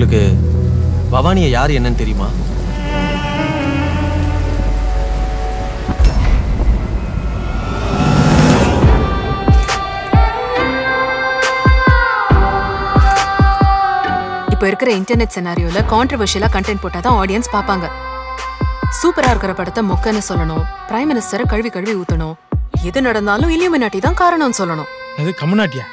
உங்களுக்கு பவானியை யார் என்னன்னு தெரியுமா இப்போ இருக்கிற இன்டர்நெட் செனாரியோல கான்ட்ரவர்ஷியலா கண்டென்ட் போட்டா தான் ஆடியன்ஸ் பார்ப்பாங்க சூப்பரா இருக்கிற படத்தை மொக்கன்னு சொல்லணும் பிரைம் மினிஸ்டரை கழுவி கழுவி ஊத்தணும் எது நடந்தாலும் இலியுமினாட்டி தான் காரணம்னு சொல்லணும் அது கம்முனாட்டியா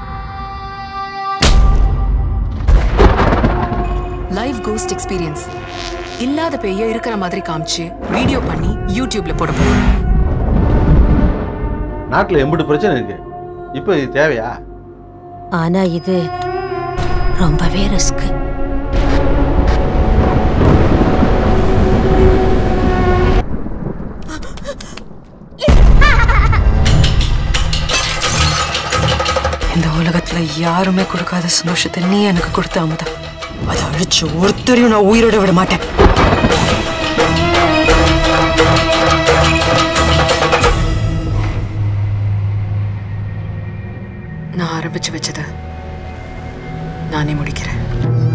லைவ் கோஸ்ட் எக்ஸ்பீரியன்ஸ் இல்லாத பேய இருக்கிற மாதிரி காமிச்சு வீடியோ பண்ணி யூடியூப்ல போட போறோம் நாட்டில் எம்பிட்டு பிரச்சனை இருக்கு இப்போ இது தேவையா ஆனா இது ரொம்பவே ரிஸ்க் இந்த உலகத்துல யாருமே கொடுக்காத சந்தோஷத்தை நீ எனக்கு கொடுத்த அமுதா அதை அழிச்சு ஒருத்தரையும் நான் உயிரோட விட மாட்டேன் நான் ஆரம்பிச்சு வச்சத நானே முடிக்கிறேன்